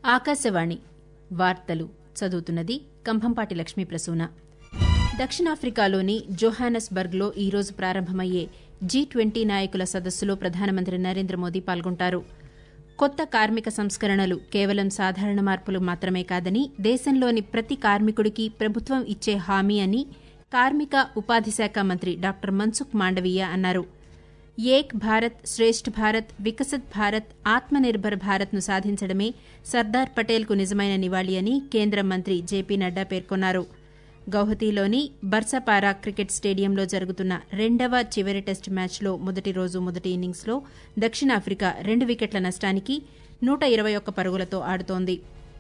ఆకాశవాణి వార్తలు చదువుతున్నది కంభంపాటి లక్ష్మీ ప్రసూన దక్షిణాఫ్రికాలోని జోహానస్బర్గ్లో ఈరోజు ప్రారంభమయ్యే జీ ట్వంటీ నాయకుల సదస్సులో ప్రధానమంత్రి నరేంద్ర మోదీ పాల్గొంటారు కొత్త కార్మిక సంస్కరణలు కేవలం సాధారణ మార్పులు మాత్రమే కాదని దేశంలోని ప్రతి కార్మికుడికి ప్రభుత్వం ఇచ్చే హామీ అని కార్మిక ఉపాధి శాఖ మంత్రి డాక్టర్ మన్సుఖ్ మాండవీయ అన్నారు ఏక్ భారత్ శ్రేష్ఠ భారత్ వికసిత్ భారత్ ఆత్మనిర్భర్ భారత్ను సాధించడమే సర్దార్ పటేల్కు నిజమైన నివాళి అని కేంద్ర మంత్రి జేపీ నడ్డా పేర్కొన్నారు గౌహతిలోని బర్సపారా క్రికెట్ స్టేడియంలో జరుగుతున్న రెండవ చివరి టెస్టు మ్యాచ్లో మొదటి రోజు మొదటి ఇన్నింగ్స్లో దక్షిణాఫ్రికా రెండు వికెట్ల నష్టానికి నూట ఇరవై ఒక్క పరుగులతో ఆడుతోంది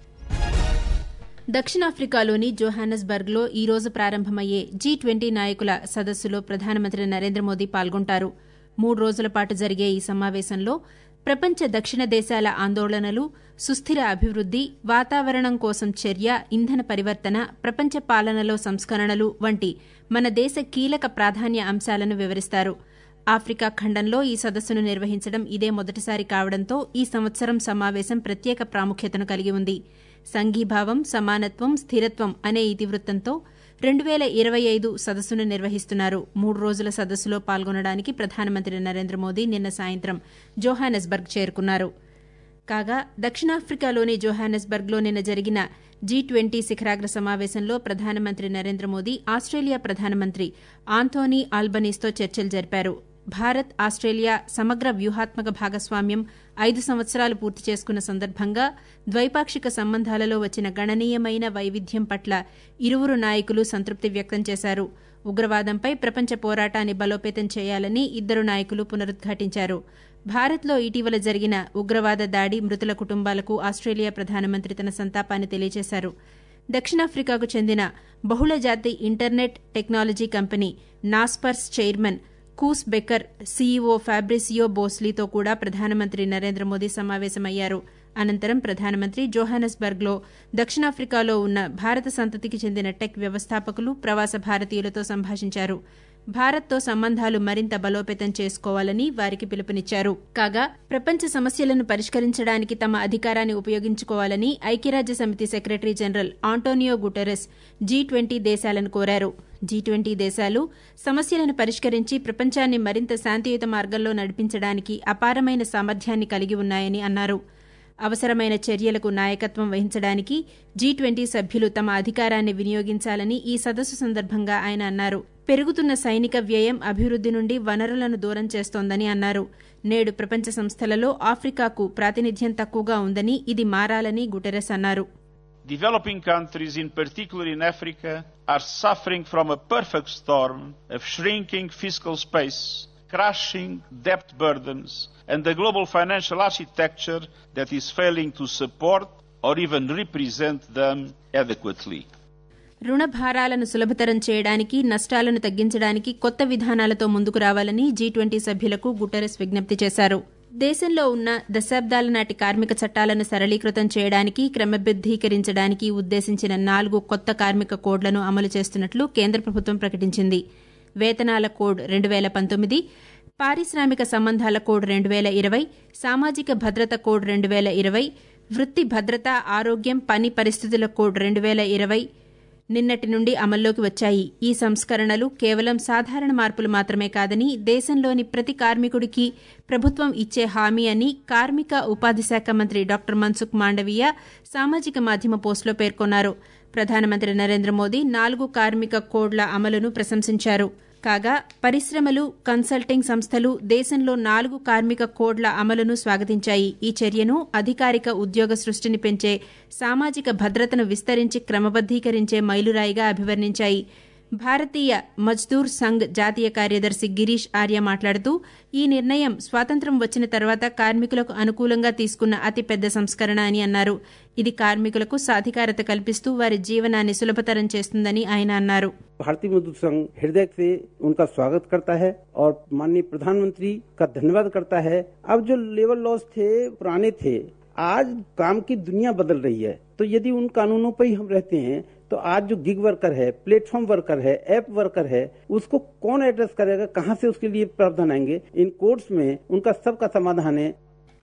దక్షిణాఫ్రికాలోని జోహానస్బర్గ్లో ఈ రోజు ప్రారంభమయ్యే జీ ట్వంటీ నాయకుల సదస్సులో ప్రధానమంత్రి నరేంద్ర మోదీ పాల్గొంటారు మూడు రోజుల పాటు జరిగే ఈ సమావేశంలో ప్రపంచ దక్షిణ దేశాల ఆందోళనలు సుస్థిర అభివృద్ది వాతావరణం కోసం చర్య ఇంధన పరివర్తన ప్రపంచ పాలనలో సంస్కరణలు వంటి మన దేశ కీలక ప్రాధాన్య అంశాలను వివరిస్తారు ఆఫ్రికా ఖండంలో ఈ సదస్సును నిర్వహించడం ఇదే మొదటిసారి కావడంతో ఈ సంవత్సరం సమావేశం ప్రత్యేక ప్రాముఖ్యతను కలిగి ఉంది సంఘీభావం సమానత్వం స్థిరత్వం అనే ఇతివృత్తంతో రెండు పేల ఇరవై ఐదు సదస్సును నిర్వహిస్తున్నారు మూడు రోజుల సదస్సులో పాల్గొనడానికి ప్రధానమంత్రి నరేంద్ర మోదీ నిన్న సాయంత్రం జోహానెస్బర్గ్ చేరుకున్నారు కాగా దక్షిణాఫ్రికాలోని జోహానెస్బర్గ్లో నిన్న జరిగిన జీ ట్వంటీ శిఖరాగ్ర సమావేశంలో ప్రధానమంత్రి నరేంద్ర మోదీ ఆస్ట్రేలియా ప్రధానమంత్రి ఆంథోనీ ఆల్బనీస్తో చర్చలు జరిపారు భారత్ ఆస్ట్రేలియా సమగ్ర వ్యూహాత్మక భాగస్వామ్యం ఐదు సంవత్సరాలు పూర్తి చేసుకున్న సందర్భంగా ద్వైపాక్షిక సంబంధాలలో వచ్చిన గణనీయమైన వైవిధ్యం పట్ల ఇరువురు నాయకులు సంతృప్తి వ్యక్తం చేశారు ఉగ్రవాదంపై ప్రపంచ పోరాటాన్ని బలోపేతం చేయాలని ఇద్దరు నాయకులు పునరుద్ఘాటించారు భారత్లో ఇటీవల జరిగిన ఉగ్రవాద దాడి మృతుల కుటుంబాలకు ఆస్ట్రేలియా ప్రధానమంత్రి తన సంతాపాన్ని తెలియజేశారు దక్షిణాఫ్రికాకు చెందిన బహుళజాతి internet technology company Naspers chairman Koos Bekker CEO Fabricio బోస్లీతో కూడా ప్రధానమంత్రి నరేంద్ర మోదీ సమావేశమయ్యారు అనంతరం ప్రధానమంత్రి జోహానస్బర్గ్లో దక్షిణాఫ్రికాలో ఉన్న భారత సంతతికి చెందిన టెక్ వ్యవస్థాపకులు ప్రవాస భారతీయులతో సంభాషించారు భారత్తో సంబంధాలు మరింత బలోపేతం చేసుకోవాలని వారికి పిలుపునిచ్చారు కాగా ప్రపంచ సమస్యలను పరిష్కరించడానికి తమ అధికారాన్ని ఉపయోగించుకోవాలని ఐక్యరాజ్య సమితి secretary general Antonio Guterres G twenty దేశాలను కోరారు జీ ట్వంటీ దేశాలు సమస్యలను పరిష్కరించి ప్రపంచాన్ని మరింత శాంతియుత మార్గంలో నడిపించడానికి అపారమైన సామర్థ్యాన్ని కలిగి ఉన్నాయని అన్నారు అవసరమైన చర్యలకు నాయకత్వం వహించడానికి జీ ట్వంటీ సభ్యులు తమ అధికారాన్ని వినియోగించాలని ఈ సదస్సు సందర్భంగా ఆయన అన్నారు పెరుగుతున్న సైనిక వ్యయం అభివృద్ది నుండి వనరులను దూరం చేస్తోందని అన్నారు నేడు ప్రపంచ సంస్థలలో ఆఫ్రికాకు ప్రాతినిధ్యం తక్కువగా ఉందని ఇది మారాలని గుటెరస్ అన్నారు Developing countries, in particular in Africa, are suffering from a perfect storm of shrinking fiscal space, crashing debt burdens, and the global financial architecture that is failing to support or even represent them adequately. రుణ భారాలను సులభతరం చేయడానికి నష్టాలను తగ్గించడానికి కొత్త విధానాలతో ముందుకు రావాలని G twenty సభ్యులకు గుటెరస్ విజ్ఞప్తి చేశారు దేశంలో ఉన్న దశాబ్దాల నాటి కార్మిక చట్టాలను సరళీకృతం చేయడానికి క్రమబద్దీకరించడానికి ఉద్దేశించిన నాలుగు కొత్త కార్మిక కోడ్లను అమలు చేస్తున్నట్లు కేంద్ర ప్రభుత్వం ప్రకటించింది వేతనాల కోడ్ రెండు వేల పంతొమ్మిది పారిశ్రామిక సంబంధాల కోడ్ రెండు వేల ఇరవై సామాజిక భద్రత కోడ్ రెండు వేల ఇరవై వృత్తి భద్రత ఆరోగ్యం పని పరిస్థితుల కోడ్ రెండు వేల ఇరవై నిన్నటి నుండి అమల్లోకి వచ్చాయి ఈ సంస్కరణలు కేవలం సాధారణ మార్పులు మాత్రమే కాదని దేశంలోని ప్రతి కార్మికుడికి ప్రభుత్వం ఇచ్చే హామీ అని కార్మిక ఉపాధి శాఖ మంత్రి డాక్టర్ మన్సుఖ్ మాండవీయ సామాజిక మాధ్యమ పోస్టులో పేర్కొన్నారు ప్రధానమంత్రి నరేంద్ర మోదీ నాలుగు కార్మిక కోడ్ల అమలును ప్రశంసించారు కాగా పరిశ్రమలు కన్సల్టింగ్ సంస్థలు దేశంలో నాలుగు కార్మిక కోడ్ల అమలును స్వాగతించాయి ఈ చర్యను అధికారిక ఉద్యోగ సృష్టిని పెంచే సామాజిక భద్రతను విస్తరించి క్రమబద్దీకరించే మైలురాయిగా అభివర్ణించాయి భారతీయ మజ్దూర్ సంఘ్ జాతీయ కార్యదర్శి గిరీష్ ఆర్య మాట్లాడుతూ ఈ నిర్ణయం స్వాతంత్ర్యం వచ్చిన తర్వాత కార్మికులకు అనుకూలంగా తీసుకున్న అతిపెద్ద సంస్కరణ అని అన్నారు ఇది కార్మికులకు సాధికారత కల్పిస్తూ వారి జీవనాన్ని సులభతరం చేస్తుందని ఆయన అన్నారు भारतीय मजदूर संघ हृदय से उनका स्वागत करता है और माननीय प्रधानमंत्री का धन्यवाद करता है अब जो लेबर लॉस थे पुराने थे आज काम की दुनिया बदल रही है तो यदि उन कानूनों पर ही हम रहते हैं तो आज जो गिग वर्कर है प्लेटफॉर्म वर्कर है ऐप वर्कर है उसको कौन एड्रेस करेगा कहाँ से उसके लिए प्रावधान आएंगे इन कोर्ट्स में उनका सबका समाधान है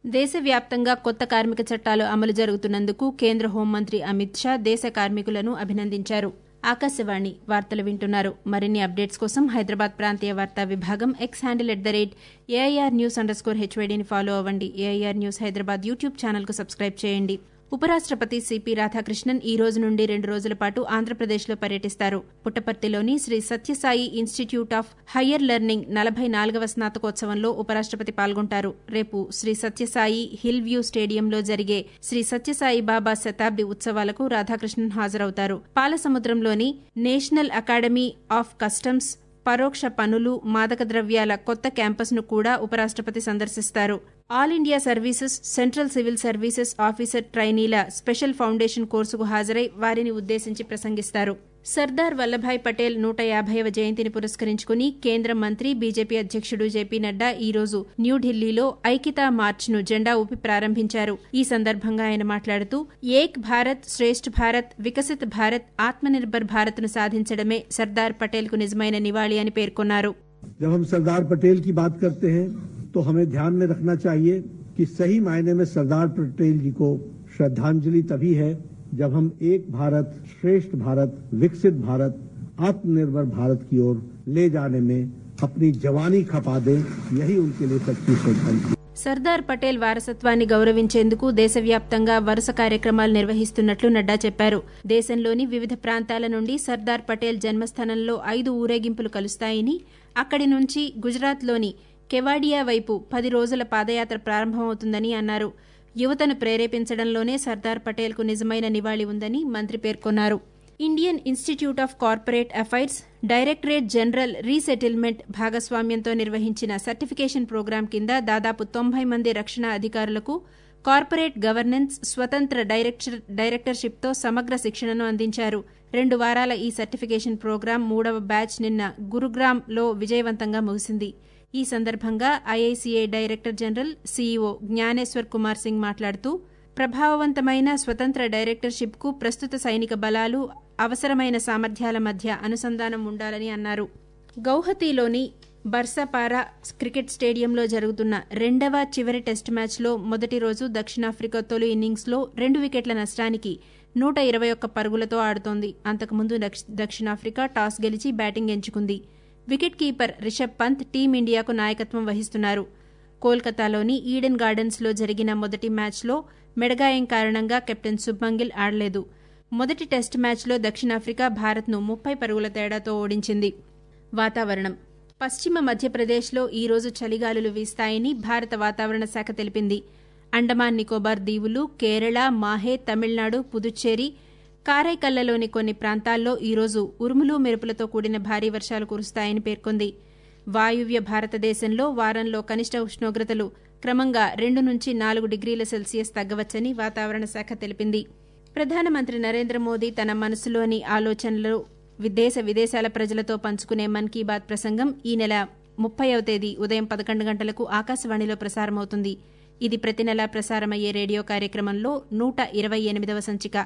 దేశవ్యాప్తంగా కొత్త కార్మిక చట్టాలు అమలు జరుగుతున్నందుకు కేంద్ర హోంమంత్రి అమిత్ షా దేశ కార్మికులను అభినందించారు ఆకాశవాణి వార్తలు వింటున్నారు మరిన్ని అప్డేట్స్ కోసం హైదరాబాద్ ప్రాంతీయ వార్తా విభాగం X handle at the rate AIR news underscore హెచ్వైడీని ఫాలో అవ్వండి ఏఐఆర్ న్యూస్ హైదరాబాద్ యూట్యూబ్ ఛానల్కు సబ్స్క్రైబ్ చేయండి ఉపరాష్టపతి సిపి రాధాకృష్ణన్ ఈ రోజు నుండి రెండు రోజుల పాటు ఆంధ్రప్రదేశ్లో పర్యటిస్తారు పుట్టపర్తిలోని Shri Sathya institute of higher learning నలభై నాలుగవ స్నాతకోత్సవంలో ఉపరాష్టపతి పాల్గొంటారు రేపు శ్రీ సత్యసాయి హిల్ వ్యూ స్టేడియంలో జరిగే శ్రీ సత్యసాయి బాబా శతాబ్ది ఉత్సవాలకు రాధాకృష్ణన్ హాజరవుతారు పాలసముద్రంలోని నేషనల్ అకాడమీ ఆఫ్ కస్టమ్స్ పరోక్ష పనులు మాదక ద్రవ్యాల కొత్త క్యాంపస్ను కూడా ఉపరాష్టపతి సందర్శిస్తారు all India services central civil services officer ట్రైనీల స్పెషల్ ఫౌండేషన్ కోర్సుకు హాజరై వారిని ఉద్దేశించి ప్రసంగిస్తారు సర్దార్ వల్లభాయ్ పటేల్ నూట యాభైవ జయంతిని పురస్కరించుకుని కేంద్ర మంత్రి బీజేపీ అధ్యక్షుడు జేపీ నడ్డా ఈ రోజు న్యూఢిల్లీలో ఐక్యతా మార్చ్ ను జెండా ఊపి ప్రారంభించారు ఈ సందర్భంగా ఆయన మాట్లాడుతూ ఏక్ భారత్ శ్రేష్ఠ భారత్ వికసిత్ భారత్ ఆత్మనిర్భర్ భారత్ ను సాధించడమే సర్దార్ పటేల్ కు నిజమైన నివాళి అని పేర్కొన్నారు जब हम सरदार पटेल की बात करते हैं तो हमें ध्यान में रखना चाहिए कि सही मायने में सरदार पटेल जी को श्रद्धांजलि तभी है जब हम एक भारत श्रेष्ठ भारत विकसित भारत आत्मनिर्भर भारत की ओर ले जाने में अपनी जवानी खपा दें यही उनके लिए सच्ची श्रद्धांजलि సర్దార్ పటేల్ వారసత్వాన్ని గౌరవించేందుకు దేశవ్యాప్తంగా వరుస కార్యక్రమాలు నిర్వహిస్తున్నట్లు నడ్డా చెప్పారు దేశంలోని వివిధ ప్రాంతాల నుండి సర్దార్ పటేల్ జన్మస్థానంలో ఐదు ఊరేగింపులు కలుస్తాయని అక్కడి నుంచి గుజరాత్లోని కెవాడియా వైపు పది రోజుల పాదయాత్ర ప్రారంభమవుతుందని అన్నారు యువతను ప్రేరేపించడంలోనే సర్దార్ పటేల్కు నిజమైన నివాళి ఉందని మంత్రి పేర్కొన్నారు Indian institute of corporate affairs directorate general resettlement భాగస్వామ్యంతో నిర్వహించిన సర్టిఫికేషన్ ప్రోగ్రాం కింద దాదాపు తొంభై మంది రక్షణ అధికారులకు కార్పొరేట్ గవర్నెన్స్ స్వతంత్ర డైరెక్టర్ డైరెక్టర్షిప్తో సమగ్ర శిక్షణను అందించారు రెండు వారాల ఈ సర్టిఫికేషన్ ప్రోగ్రాం మూడవ బ్యాచ్ నిన్న గురుగ్రామ్లో విజయవంతంగా ముగిసింది ఈ సందర్భంగా IICI director general CEO Gyaneshwar Kumar Singh మాట్లాడుతూ ప్రభావవంతమైన స్వతంత్ర డైరెక్టర్షిప్కు ప్రస్తుత సైనిక బలాలు అవసరమైన సామర్థ్యాల మధ్య అనుసంధానం ఉండాలని అన్నారు గౌహతిలోని బర్సాపారా క్రికెట్ స్టేడియంలో జరుగుతున్న రెండవ చివరి టెస్ట్ మ్యాచ్లో మొదటి రోజు దక్షిణాఫ్రికా తొలి ఇన్నింగ్స్లో రెండు వికెట్ల నష్టానికి నూట ఇరవై ఒక్క పరుగులతో ఆడుతోంది అంతకుముందు దక్షిణాఫ్రికా టాస్ గెలిచి బ్యాటింగ్ ఎంచుకుంది వికెట్ కీపర్ రిషబ్ పంత్ టీమిండియాకు నాయకత్వం వహిస్తున్నారు కోల్కతాలోని ఈడెన్ గార్డెన్స్లో జరిగిన మొదటి మ్యాచ్లో మెడగాయం కారణంగా కెప్టెన్ శుభ్మంగిల్ ఆడలేదు మొదటి టెస్ట్ మ్యాచ్లో దక్షిణాఫ్రికా భారత్ను ముప్పై పరుగుల తేడాతో ఓడించింది వాతావరణం పశ్చిమ మధ్యప్రదేశ్లో ఈ రోజు చలిగాలులు వీస్తాయని భారత వాతావరణ శాఖ తెలిపింది అండమాన్ నికోబార్ దీవులు కేరళ మాహే తమిళనాడు పుదుచ్చేరి కారైకల్లలోని కొన్ని ప్రాంతాల్లో ఈరోజు ఉరుములు మెరుపులతో కూడిన భారీ వర్షాలు కురుస్తాయని పేర్కొంది వాయువ్య భారతదేశంలో వారంలో కనిష్ట ఉష్ణోగ్రతలు క్రమంగా రెండు నుంచి నాలుగు డిగ్రీల సెల్సియస్ తగ్గవచ్చని వాతావరణ శాఖ తెలిపింది ప్రధానమంత్రి నరేంద్ర మోదీ తన మనసులోని ఆలోచనలు దేశ విదేశాల ప్రజలతో పంచుకునే మన్ కీ బాత్ ప్రసంగం ఈ నెల ముప్పైవ తేదీ ఉదయం పదకొండు గంటలకు ఆకాశవాణిలో ప్రసారమవుతుంది ఇది ప్రతి నెలా ప్రసారమయ్యే రేడియో కార్యక్రమంలో నూట ఇరవై ఎనిమిదవ సంచిక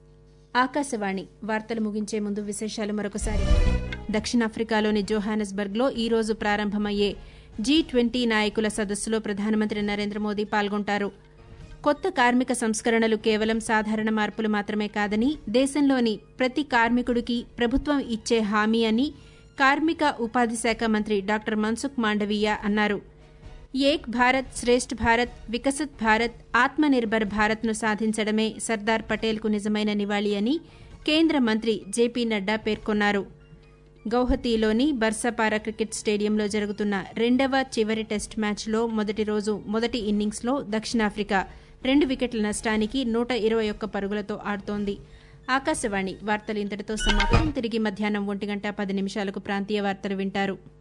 ఆకాశవాణి వార్తలు ముగించే ముందు విశేషాలు మరొకసారి దక్షిణాఫ్రికాలోని జోహానస్బర్గ్లో ఈ రోజు ప్రారంభమయ్యే జీ ట్వంటీ నాయకుల సదస్సులో ప్రధానమంత్రి నరేంద్ర మోదీ పాల్గొంటారు కొత్త కార్మిక సంస్కరణలు కేవలం సాధారణ మార్పులు మాత్రమే కాదని దేశంలోని ప్రతి కార్మికుడికి ప్రభుత్వం ఇచ్చే హామీ అని కార్మిక ఉపాధి శాఖ మంత్రి డాక్టర్ మన్సుఖ్ మాండవీయ అన్నారు ఏక్ భారత్ శ్రేష్ఠ భారత్ వికసిత్ భారత్ ఆత్మనిర్భర్ భారత్ను సాధించడమే సర్దార్ పటేల్కు నిజమైన నివాళి అని కేంద్ర మంత్రి జేపీ నడ్డా పేర్కొన్నారు గౌహతిలోని బర్సపారా క్రికెట్ స్టేడియంలో జరుగుతున్న రెండవ చివరి టెస్ట్ మ్యాచ్లో మొదటి రోజు మొదటి ఇన్నింగ్స్లో దక్షిణాఫ్రికా రెండు వికెట్ల నష్టానికి నూట ఇరవై ఒక్క పరుగులతో ఆడుతోంది ఆకాశవాణి వార్తలు ఇంతటితో సమాప్తం తిరిగి మధ్యాహ్నం ఒంటి గంట పది నిమిషాలకు ప్రాంతీయ వార్తలు వింటారు